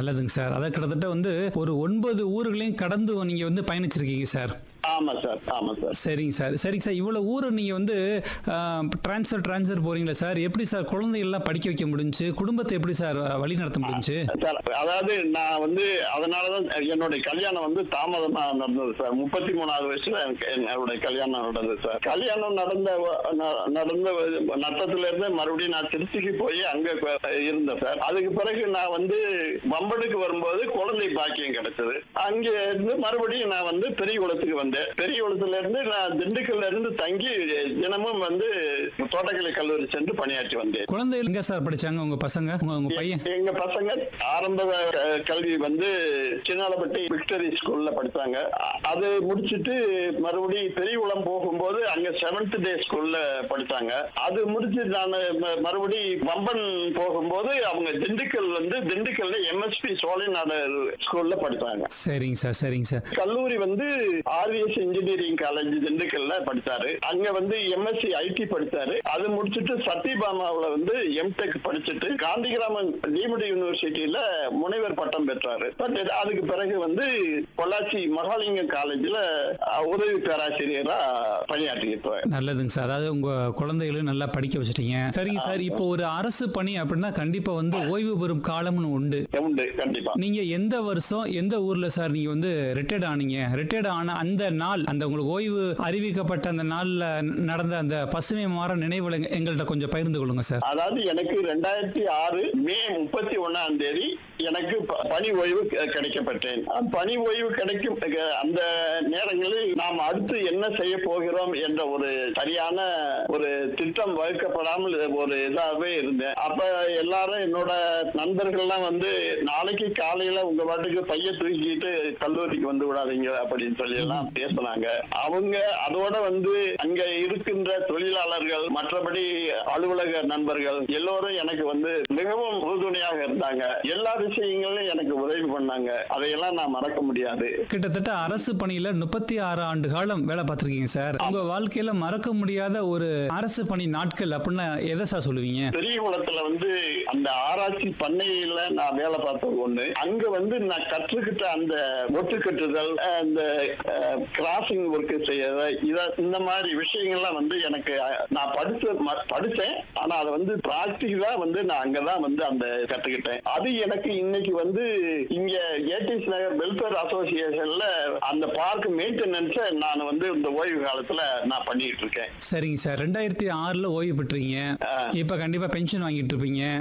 நல்லதுங்க சார் அதான் கிட்டத்தட்ட வந்து ஒரு ஒன்பது ஊர்களையும் கடந்து நீங்க வந்து பயணிச்சிருக்கீங்க சார் ஆமா சார் ஆமா சார் சரிங்க சார் சரிங்க சார் இவ்வளவு ஊர் நீங்க வந்து டிரான்ஸ்ஃபர் டிரான்ஸ்ஃபர் போறீங்களா சார் எப்படி சார் குழந்தைகள்லாம் படிக்க வைக்க முடிஞ்சு குடும்பத்தை எப்படி சார் வழி நடத்த முடிஞ்சு சார் அதாவது நான் வந்து அதனாலதான் என்னுடைய கல்யாணம் வந்து தாமதமா நடந்தது சார் முப்பத்தி மூணாவது வயசுல எனக்கு என்னுடைய கல்யாணம் நடந்தது சார் கல்யாணம் நடந்த வ- ந- நடந்த வ- நட்டத்துல இருந்து மறுபடியும் நான் திருச்சிக்கு போய் அங்க கொ- இருந்தேன் சார் அதுக்கு பிறகு நான் வந்து வம்பனுக்கு வரும்போது குழந்தை பாக்கியம் கிடைச்சது அங்க இருந்து மறுபடியும் நான் வந்து பெரியகுளத்துக்கு வந்தேன் பெரியகுளத்துல இருந்து நான் திண்டுக்கல்ல இருந்து தங்கி தினமும் வந்து தோட்டக்கலை கல்லூரி சென்று பணியாற்றி வந்தேன் குழந்தைகள் எங்க சார் படிச்சாங்க உங்க பசங்க உங்க உங்க பையன் எங்க பசங்க ஆரம்ப க- கல்வி வந்து சின்னாலப்பட்டி விக்டரி ஸ்கூல்ல படிச்சாங்க அ- அது முடிச்சிட்டு மறுபடியும் பெரியகுளம் போகும்போது அங்க செவன்த் டே ஸ்கூல்ல படிச்சாங்க அது முடிச்சு நான் ம- மறுபடி பம்பன் போகும்போது அவங்க திண்டுக்கல் வந்து திண்டுக்கல்ல எம்எஸ்பி சோலைநாடு ஸ்கூல்ல படிச்சாங்க சரிங்க சார் சரிங்க சார் கல்லூரி வந்து ஆர்விஎஸ் இன்ஜினியரிங் காலேஜ் திண்டுக்கல்ல படிச்சாரு அங்க வந்து எம்எஸ்சி ஐடி படிச்சாரு அது முடிச்சிட்டு சத்யபாமாவுல வந்து எம்டெக் படிச்சுட்டு காந்திகிராமன் டீம்டு யூனிவர்சிட்டியில முனைவர் பட்டம் பெற்றாரு பட் அதுக்கு பிறகு வந்து பொள்ளாச்சி மகாலிங்கம் காலேஜ்ல உதவி பேராசிரியரா பணியாற்றிட்டு நல்லதுங்க சார் அதாவது உங்க குழந்தைகளையும் நல்லா படிக்க வச்சிட்டீங்க சரிங்க சார் இப்போ ஒரு அரசு பணி அப்படின்னா கண்டிப்பா வந்து ஓய்வு பெறும் காலம்னு உண்டு உண்டு கண்டிப்பா நீங்க எந்த வருஷம் எந்த ஊர்ல சார் நீங்க வந்து ரிட்டையர்ட் ஆனீங்க ரிட்டையர்ட் ஆன அந்த நாள் அந்த உங்களுக்கு ஓய்வு அறிவிக்கப்பட்ட அந்த நாள்ல நடந்த அந்த பசுமை மாற நினைவுல எங்க- எங்கள்ட்ட கொஞ்சம் பகிர்ந்து கொள்ளுங்க சார் அதாவது எனக்கு ரெண்டாயிரத்தி ஆறு மே முப்பத்தி ஒன்னாம் தேதி எனக்கு ப- பணி ஓய்வு க- கிடைக்கப்பட்டேன் அந்த பணி ஓய்வு கிடைக்கும் அஹ், அந்த நேரங்களில் நாம் அடுத்து என்ன செய்ய போகிறோம் என்ற ஒரு சரியான ஒரு திட்டம் வகுக்கப்படாமல் ஒரு இதாகவே இருந்தேன் அப்ப எல்லாரும் என்னோட நண்பர்கள்லாம் வந்து நாளைக்கு காலையில உங்க பாட்டுக்கு பைய தூக்கிட்டு கல்லூரிக்கு வந்து விடாதீங்க அப்படின்னு சொல்லி எல்லாம் பேசினாங்க அவங்க அதோட வந்து அங்க இருக்கின்ற தொழிலாளர்கள் மற்றபடி அலுவலக நண்பர்கள் எல்லோரும் எனக்கு வந்து மிகவும் உறுதுணையாக இருந்தாங்க எல்லா விஷயங்களும் எனக்கு உதவி பண்ணாங்க அதையெல்லாம் நான் மறக்க முடியாது கிட்டத்தட்ட அரசு பணியில முப்பத்தி ஆறு ஆண்டு காலம் வேலை பார்த்திருக்கீங்க சார் உங்க வாழ்க்கையில மறக்க முடியாத ஒரு அரசு பணி நாட்கள் அப்படின்னா எதை சார் சொல்லுவீங்க பெரிய குளத்துல வந்து அந்த ஆராய்ச்சி பண்ணையில நான் வேலை பார்த்தது ஒண்ணு அங்க வந்து நான் கற்றுக்கிட்ட அந்த ஒட்டு கட்டுதல் அந்த கிராசிங் ஒர்க் செய்யறது இத இந்த மாதிரி விஷயங்கள்லாம் வந்து எனக்கு அஹ், நான் படிச்ச ம- படிச்சேன் ஆனா அதை வந்து பிராக்டிகலா வந்து நான் அங்கதான் வந்து அந்த கத்துக்கிட்டேன் அது எனக்கு இன்னைக்கு வந்து இங்க ஏடிஸ் நகர் வெல்ஃபேர் அசோசியேஷன்ல அந்த பார்க் மெயின்டெனன்ஸ நான் வந்து இந்த ஓய்வு காலத்துல நான் பண்ணிட்டு இருக்கேன் சரிங்க சார் ரெண்டாயிரத்தி ஆறுல ஓய்வு பெற்றீங்க இப்ப கண்டிப்பா பென்ஷன் வாங்கிட்டு இருப்பீங்க